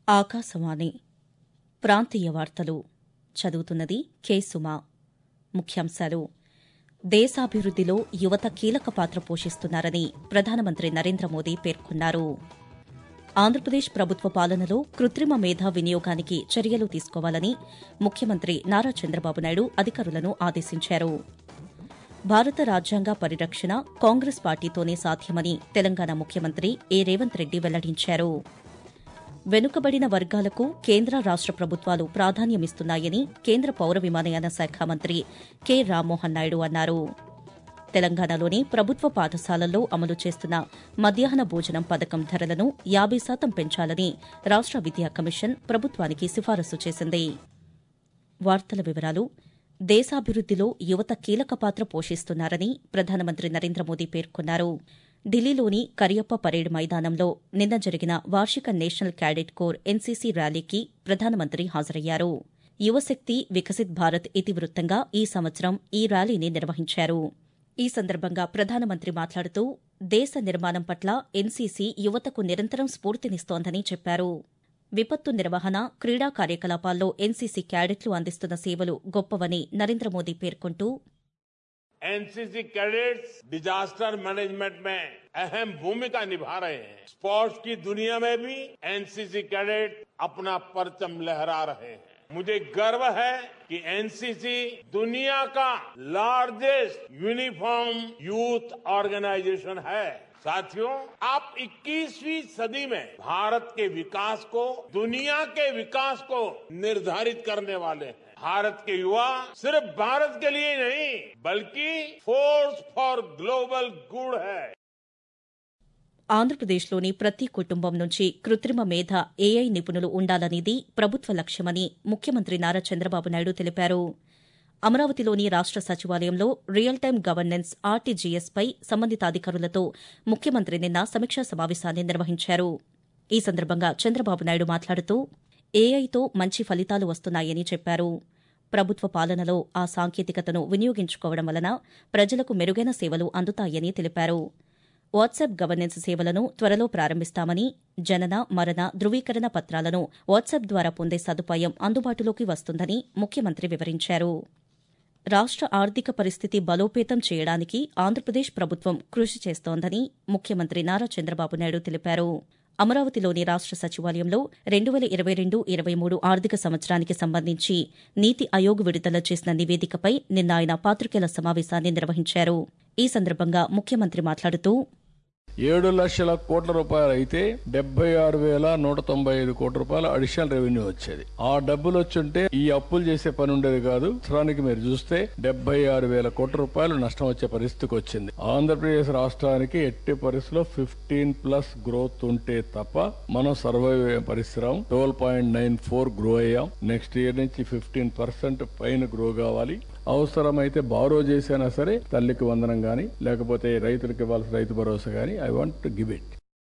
ఆకాశవాణి ప్రాంతీయ వార్తలు చదువుతున్నది కె సుమా ముఖ్యాంశాలు దేశాభివృద్దిలో యువత కీలక పాత్ర పోషిస్తున్నారని ప్రధానమంత్రి నరేంద్ర మోదీ పేర్కొన్నారు ఆంధ్రప్రదేశ్ ప్రభుత్వ పాలనలో కృత్రిమ మేధా వినియోగానికి చర్యలు తీసుకోవాలని ముఖ్యమంత్రి నారా చంద్రబాబు నాయుడు అధికారులను ఆదేశించారు భారత రాజ్యాంగ పరిరక్షణ కాంగ్రెస్ పార్టీతోనే సాధ్యమని తెలంగాణ ముఖ్యమంత్రి ఏ రేవంత్ రెడ్డి వెల్లడించారు వెనుకబడిన వర్గాలకు కేంద్ర రాష్ట ప్రభుత్వాలు ప్రాధాన్యమిస్తున్నాయని కేంద్ర పౌర విమానయాన శాఖ మంత్రి కె రామ్మోహన్ నాయుడు అన్నారు తెలంగాణలోని ప్రభుత్వ పాఠశాలల్లో అమలు చేస్తున్న మధ్యాహ్న భోజనం పథకం ధరలను యాబై శాతం పెంచాలని రాష్ట విద్యా కమిషన్ ప్రభుత్వానికి సిఫారసు చేసింది వార్తల వివరాలు దేశాభివృద్దిలో యువత కీలక పాత్ర పోషిస్తున్నారని ప్రధానమంత్రి నరేంద్ర మోదీ పేర్కొన్నారు ఢిల్లీలోని కరియప్ప పరేడ్ మైదానంలో నిన్న జరిగిన వార్షిక నేషనల్ క్యాడెట్ కోర్ ఎన్సీసీ ర్యాలీకి ప్రధానమంత్రి హాజరయ్యారు యువశక్తి వికసిత్ భారత్ ఇతివృత్తంగా ఈ సంవత్సరం ఈ ర్యాలీని నిర్వహించారు ఈ సందర్భంగా ప్రధానమంత్రి మాట్లాడుతూ దేశ నిర్మాణం పట్ల ఎన్సీసీ యువతకు నిరంతరం స్ఫూర్తినిస్తోందని చెప్పారు విపత్తు నిర్వహణ క్రీడా కార్యకలాపాల్లో ఎన్సీసీ క్యాడెట్లు అందిస్తున్న సేవలు గొప్పవని నరేంద్ర మోదీ పేర్కొంటూ एनसीसी कैडेट्स डिजास्टर मैनेजमेंट में अहम भूमिका निभा रहे हैं स्पोर्ट्स की दुनिया में भी एनसीसी कैडेट अपना परचम लहरा रहे हैं मुझे गर्व है कि एनसीसी दुनिया का लार्जेस्ट यूनिफॉर्म यूथ ऑर्गेनाइजेशन है साथियों आप 21वीं सदी में भारत के विकास को दुनिया के विकास को निर्धारित करने वाले हैं भारत के युवा सिर्फ भारत के लिए नहीं बल्कि फोर्स फॉर ग्लोबल गुड है ఆంధ్రప్రదేశ్లోని ప్రతి కుటుంబం నుంచి కృత్రిమ మేధ ఏఐ నిపుణులు ఉండాలనేది ప్రభుత్వ లక్ష్యమని ముఖ్యమంత్రి నారా చంద్రబాబు నాయుడు తెలిపారు అమరావతిలోని రాష్ట సచివాలయంలో రియల్ టైం గవర్నెన్స్ ఆర్టీజీఎస్పై సంబంధిత అధికారులతో ముఖ్యమంత్రి నిన్న సమీక్షా సమావేశాన్ని నిర్వహించారు ఈ సందర్భంగా చంద్రబాబు నాయుడు మాట్లాడుతూ ఏఐతో మంచి ఫలితాలు వస్తున్నాయని చెప్పారు ప్రభుత్వ పాలనలో ఆ సాంకేతికతను వినియోగించుకోవడం వలన ప్రజలకు మెరుగైన సేవలు అందుతాయని తెలిపారు వాట్సాప్ గవర్నెన్స్ సేవలను త్వరలో ప్రారంభిస్తామని జనన మరణ ధృవీకరణ పత్రాలను వాట్సాప్ ద్వారా పొందే సదుపాయం అందుబాటులోకి వస్తుందని ముఖ్యమంత్రి వివరించారు రాష్ట ఆర్థిక పరిస్థితి బలోపేతం చేయడానికి ఆంధ్రప్రదేశ్ ప్రభుత్వం కృషి చేస్తోందని ముఖ్యమంత్రి నారా చంద్రబాబు నాయుడు తెలిపారు అమరావతిలోని రాష్ట సచివాలయంలో రెండు వేల ఇరవై రెండు ఇరవై మూడు ఆర్థిక సంవత్సరానికి సంబంధించి నీతి ఆయోగ్ విడుదల చేసిన నివేదికపై నిన్న ఆయన పాతికేయుల సమావేశాన్ని నిర్వహించారు ఈ సందర్భంగా ముఖ్యమంత్రి మాట్లాడుతూ ఏడు లక్షల కోట్ల రూపాయలు అయితే డెబ్బై ఆరు వేల నూట తొంభై ఐదు కోట్ల రూపాయల అడిషనల్ రెవెన్యూ వచ్చేది ఆ డబ్బులు వచ్చుంటే ఈ అప్పులు చేసే పని ఉండేది కాదు సంవత్సరానికి మీరు చూస్తే డెబ్బై ఆరు వేల కోట్ల రూపాయలు నష్టం వచ్చే పరిస్థితికి వచ్చింది ఆంధ్రప్రదేశ్ రాష్ట్రానికి ఎట్టి పరిస్థితిలో ఫిఫ్టీన్ ప్లస్ గ్రోత్ ఉంటే తప్ప మనం సర్వైవ్ అయ్యే పరిశ్రమ twelve point nine four grow అయ్యాం నెక్స్ట్ ఇయర్ నుంచి ఫిఫ్టీన్ పర్సెంట్ పైన గ్రో కావాలి అవసరమైతే బారో చేసినా సరే తల్లికి వందనం గాని లేకపోతే రైతులకు ఇవ్వాల్సిన రైతు భరోసా గాని I want to give it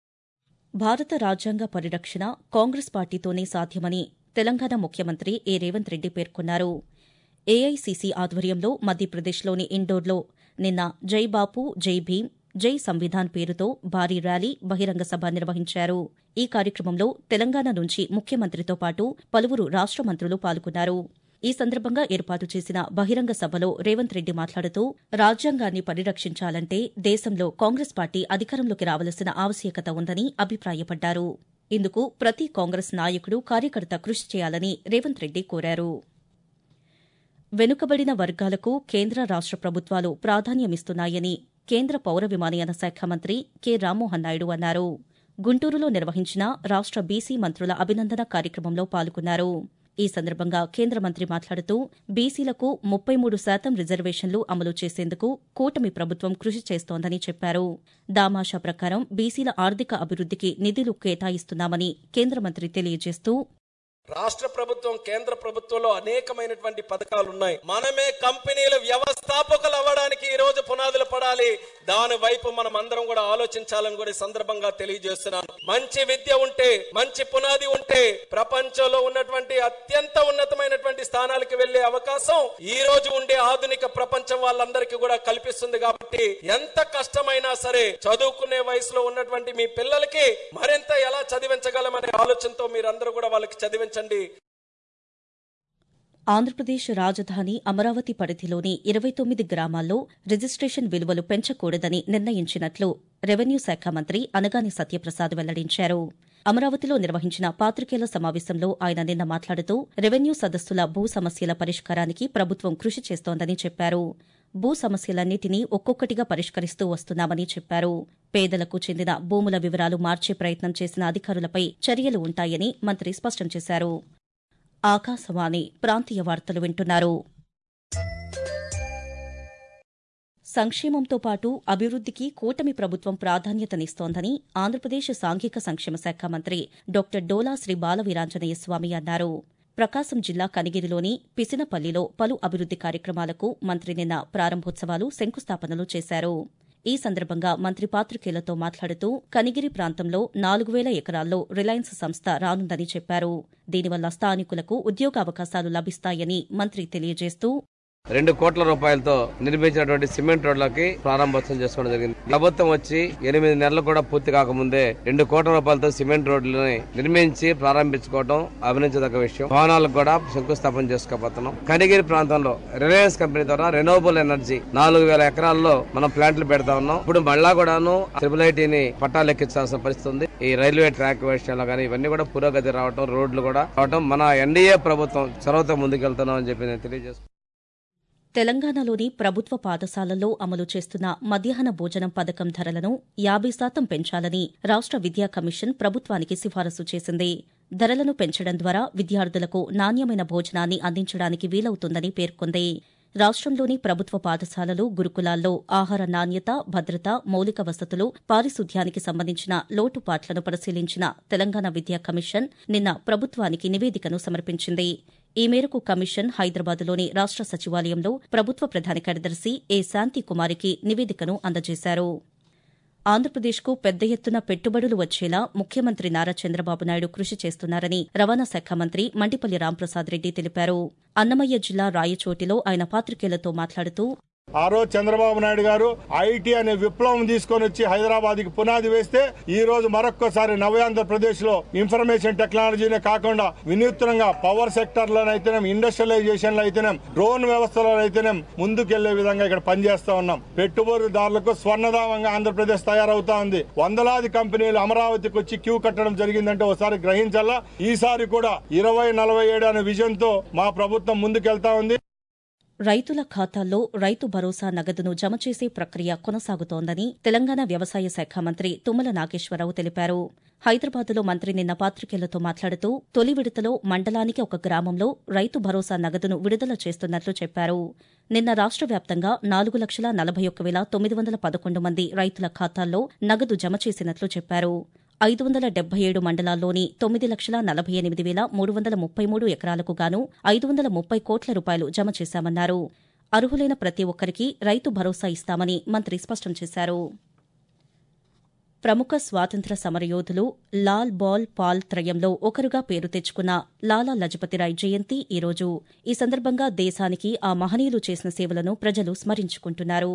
భారత రాజ్యాంగ పరిరక్షణ కాంగ్రెస్ పార్టీతోనే సాధ్యమని తెలంగాణ ముఖ్యమంత్రి ఏ రేవంత్ రెడ్డి పేర్కొన్నారు ఏఐసీసీ ఆధ్వర్యంలో మధ్యప్రదేశ్లోని ఇండోర్లో నిన్న జై బాపు జై భీం జై సంవిధాన్ పేరుతో భారీ ర్యాలీ బహిరంగ సభ నిర్వహించారు ఈ కార్యక్రమంలో తెలంగాణ నుంచి ముఖ్యమంత్రితో పాటు పలువురు రాష్ట మంత్రులు పాల్గొన్నారు ఈ సందర్భంగా ఏర్పాటు చేసిన బహిరంగ సభలో రేవంత్ రెడ్డి మాట్లాడుతూ రాజ్యాంగాన్ని పరిరక్షించాలంటే దేశంలో కాంగ్రెస్ పార్టీ అధికారంలోకి రావలసిన ఆవశ్యకత ఉందని అభిప్రాయపడ్డారు ఇందుకు ప్రతి కాంగ్రెస్ నాయకుడు కార్యకర్త కృషి చేయాలని రేవంత్ రెడ్డి కోరారు వెనుకబడిన వర్గాలకు కేంద్ర రాష్ట ప్రభుత్వాలు ప్రాధాన్యమిస్తున్నాయని కేంద్ర పౌర విమానయాన శాఖ మంత్రి కె రామ్మోహన్ నాయుడు అన్నారు గుంటూరులో నిర్వహించిన రాష్ట బీసీ మంత్రుల అభినందన కార్యక్రమంలో పాల్గొన్నారు ఈ సందర్భంగా కేంద్ర మంత్రి మాట్లాడుతూ బీసీలకు ముప్పై మూడు శాతం రిజర్వేషన్లు అమలు చేసేందుకు కూటమి ప్రభుత్వం కృషి చేస్తోందని చెప్పారు దామాషా ప్రకారం బీసీల ఆర్థిక అభివృద్దికి నిధులు కేటాయిస్తున్నామని కేంద్ర మంత్రి తెలియజేస్తూ రాష్ట్ర ప్రభుత్వం కేంద్ర ప్రభుత్వంలో అనేకమైనటువంటి పథకాలు ఉన్నాయి మనమే కంపెనీల వ్యవస్థాపకులు అవ్వడానికి ఈ రోజు పునాదులు పడాలి దాని వైపు మనం అందరం కూడా ఆలోచించాలని కూడా ఈ సందర్భంగా తెలియజేస్తున్నాను మంచి విద్య ఉంటే మంచి పునాది ఉంటే ప్రపంచంలో ఉన్నటువంటి అత్యంత ఉన్నతమైనటువంటి స్థానాలకు వెళ్లే అవకాశం ఈ రోజు ఉండే ఆధునిక ప్రపంచం వాళ్ళందరికీ కూడా కల్పిస్తుంది కాబట్టి ఎంత కష్టమైనా సరే చదువుకునే వయసులో ఉన్నటువంటి మీ పిల్లలకి మరింత ఎలా చదివించగలమనే ఆలోచనతో మీరందరూ కూడా వాళ్ళకి చదివించండి ఆంధ్రప్రదేశ్ రాజధాని అమరావతి పరిధిలోని ఇరవై తొమ్మిది గ్రామాల్లో రిజిస్టేషన్ విలువలు పెంచకూడదని నిర్ణయించినట్లు రెవెన్యూ శాఖ మంత్రి అనగాని సత్యప్రసాద్ వెల్లడించారు అమరావతిలో నిర్వహించిన పాతికేయుల సమావేశంలో ఆయన నిన్న మాట్లాడుతూ రెవెన్యూ సదస్సుల భూ సమస్యల పరిష్కారానికి ప్రభుత్వం కృషి చేస్తోందని చెప్పారు భూ సమస్యలన్నింటినీ ఒక్కొక్కటిగా పరిష్కరిస్తూ వస్తున్నామని చెప్పారు పేదలకు చెందిన భూముల వివరాలు మార్చే ప్రయత్నం చేసిన అధికారులపై చర్యలు ఉంటాయని మంత్రి స్పష్టం చేశారు ఆకాశవాణి ప్రాంతీయ వార్తలు వింటున్నారు సంక్షేమంతో పాటు అభివృద్దికి కూటమి ప్రభుత్వం ప్రాధాన్యతనిస్తోందని ఆంధ్రప్రదేశ్ సాంఘిక సంక్షేమ శాఖ మంత్రి డాక్టర్ డోలా శ్రీ బాలవీరాంజనేయ స్వామి అన్నారు ప్రకాశం జిల్లా కనిగిరిలోని పిసినపల్లిలో పలు అభివృద్ది కార్యక్రమాలకు మంత్రి నిన్న ప్రారంభోత్సవాలు శంకుస్థాపనలు చేశారు ఈ సందర్భంగా మంత్రి పాత్రికేయులతో మాట్లాడుతూ కనిగిరి ప్రాంతంలో నాలుగు వేల ఎకరాల్లో రిలయన్స్ సంస్థ రానుందని చెప్పారు దీనివల్ల స్థానికులకు ఉద్యోగావకాశాలు లభిస్తాయని మంత్రి తెలియజేస్తూ రెండు కోట్ల రూపాయలతో నిర్మించినటువంటి సిమెంట్ రోడ్లకి ప్రారంభోత్సవం చేసుకోవడం జరిగింది ప్రభుత్వం వచ్చి ఎనిమిది నెలలు కూడా పూర్తి కాకముందే రెండు కోట్ల రూపాయలతో సిమెంట్ రోడ్లని నిర్మించి ప్రారంభించుకోవడం అభినందదగ్గ విషయం భవనాలకు కూడా శంకుస్థాపన చేసుకోబోతున్నాం కనిగిరి ప్రాంతంలో రిలయన్స్ కంపెనీ ద్వారా రెనోవబుల్ ఎనర్జీ నాలుగు వేల ఎకరాల్లో మనం ప్లాంట్లు పెడతా ఉన్నాం ఇప్పుడు మళ్ళా కూడాను ట్రిపుల్ ఐటీని పట్టాలు ఎక్కించాల్సిన పరిస్థితి ఉంది ఈ రైల్వే ట్రాక్ విషయంలో కానీ ఇవన్నీ కూడా పురోగతి రావటం రోడ్లు కూడా రావటం మన ఎన్డీఏ ప్రభుత్వం చొరవతో ముందుకెళ్తున్నాం అని చెప్పి నేను తెలియజేస్తున్నాను తెలంగాణలోని ప్రభుత్వ పాఠశాలల్లో అమలు చేస్తున్న మధ్యాహ్న భోజనం పథకం ధరలను యాబై శాతం పెంచాలని రాష్ట విద్యా కమిషన్ ప్రభుత్వానికి సిఫారసు చేసింది ధరలను పెంచడం ద్వారా విద్యార్థులకు నాణ్యమైన భోజనాన్ని అందించడానికి వీలవుతుందని పేర్కొంది రాష్ట్రంలోని ప్రభుత్వ పాఠశాలలు గురుకులాల్లో ఆహార నాణ్యత భద్రత మౌలిక వసతులు పారిశుద్ధ్యానికి సంబంధించిన లోటుపాట్లను పరిశీలించిన తెలంగాణ విద్యా కమిషన్ నిన్న ప్రభుత్వానికి నివేదికను సమర్పించింది ఈ మేరకు కమిషన్ హైదరాబాద్లోని రాష్ట సచివాలయంలో ప్రభుత్వ ప్రధాన కార్యదర్శి ఏ శాంతికుమారికి నివేదికను అందజేశారు ఆంధ్రప్రదేశ్కు పెద్ద ఎత్తున పెట్టుబడులు వచ్చేలా ముఖ్యమంత్రి నారా చంద్రబాబు నాయుడు కృషి చేస్తున్నారని రవాణా శాఖ మంత్రి మండిపల్లి రాంప్రసాద్ రెడ్డి తెలిపారు అన్నమయ్య జిల్లా రాయచోటిలో ఆయన పాతికేయులతో మాట్లాడుతూ ఆ రోజు చంద్రబాబు నాయుడు గారు ఐటీ అనే విప్లవం తీసుకొని వచ్చి హైదరాబాద్ కి పునాది వేస్తే ఈ రోజు మరొక్కసారి నవ్యాంధ్రప్రదేశ్ లో ఇన్ఫర్మేషన్ టెక్నాలజీనే కాకుండా వినూత్నంగా పవర్ సెక్టర్ లోనైతేనే ఇండస్ట్రియలైజేషన్ లో అయితేనేం డ్రోన్ వ్యవస్థలో అయితేనేం ముందుకెళ్లే విధంగా ఇక్కడ పనిచేస్తా ఉన్నాం పెట్టుబడిదారులకు స్వర్ణధామంగా ఆంధ్రప్రదేశ్ తయారవుతా ఉంది వందలాది కంపెనీలు అమరావతికి వచ్చి క్యూ కట్టడం జరిగిందంటే ఒకసారి గ్రహించాలా ఈసారి కూడా ఇరవై నలభై ఏడు అనే విజన్ తో మా ప్రభుత్వం ముందుకెళ్తా ఉంది రైతుల ఖాతాల్లో రైతు భరోసా నగదును జమ చేసే ప్రక్రియ కొనసాగుతోందని తెలంగాణ వ్యవసాయ శాఖ మంత్రి తుమ్మల నాగేశ్వరరావు తెలిపారు హైదరాబాద్లో మంత్రి నిన్న పాతికేయులతో మాట్లాడుతూ తొలి విడతలో మండలానికి ఒక గ్రామంలో రైతు భరోసా నగదును విడుదల చేస్తున్నట్లు చెప్పారు నిన్న రాష్ట వ్యాప్తంగా నాలుగు లక్షల నలభై ఒక్క వేల తొమ్మిది వందల పదకొండు మంది రైతుల ఖాతాల్లో నగదు జమ చేసినట్లు చెప్పారు ఐదు వందల డెబ్బై ఏడు మండలాల్లోని తొమ్మిది లక్షల నలభై ఎనిమిది వేల మూడు వందల ముప్పై మూడు ఎకరాలకు గాను ఐదు వందల ముప్పై కోట్ల రూపాయలు జమ చేశామన్నారు అర్హులైన ప్రతి ఒక్కరికి రైతు భరోసా ఇస్తామని మంత్రి స్పష్టం చేశారు ప్రముఖ స్వాతంత్ర సమరయోధులు లాల్ బాల్ పాల్ త్రయంలో ఒకరుగా పేరు తెచ్చుకున్న లాలా లజపతిరాయ్ జయంతి ఈరోజు ఈ సందర్భంగా దేశానికి ఆ మహనీయులు చేసిన సేవలను ప్రజలు స్మరించుకుంటున్నారు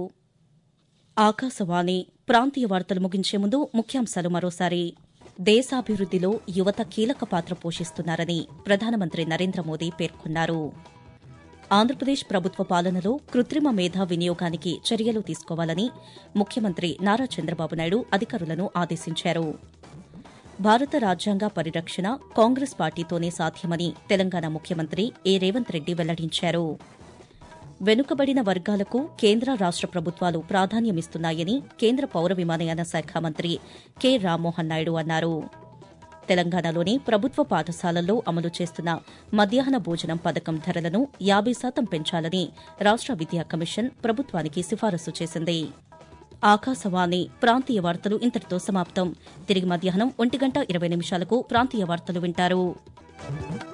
ఆకాశవాణి ప్రాంతీయ వార్తలు ముగించే ముందు ముఖ్యాంశాలు మరోసారి దేశాభివృద్దిలో యువత కీలక పాత్ర పోషిస్తున్నారని ప్రధానమంత్రి నరేంద్ర మోదీ పేర్కొన్నారు ఆంధ్రప్రదేశ్ ప్రభుత్వ పాలనలో కృత్రిమ మేధా వినియోగానికి చర్యలు తీసుకోవాలని ముఖ్యమంత్రి నారా చంద్రబాబు నాయుడు అధికారులను ఆదేశించారు భారత రాజ్యాంగ పరిరక్షణ కాంగ్రెస్ పార్టీతోనే సాధ్యమని తెలంగాణ ముఖ్యమంత్రి ఏ రేవంత్ రెడ్డి వెల్లడించారు వెనుకబడిన వర్గాలకు కేంద్ర రాష్ట ప్రభుత్వాలు ప్రాధాన్యమిస్తున్నాయని కేంద్ర పౌర విమానయాన శాఖ మంత్రి కె రామ్మోహన్ నాయుడు అన్నారు తెలంగాణలోని ప్రభుత్వ పాఠశాలల్లో అమలు చేస్తున్న మధ్యాహ్న భోజనం పథకం ధరలను యాబై శాతం పెంచాలని రాష్ట విద్యా కమిషన్ ప్రభుత్వానికి సిఫారసు చేసింది ఆకాశవాణి ప్రాంతీయ వార్తలు ఇంతటితో సమాప్తం తిరిగి మధ్యాహ్నం ఒంటి గంట ఇరవై నిమిషాలకు ప్రాంతీయ వార్తలు వింటారు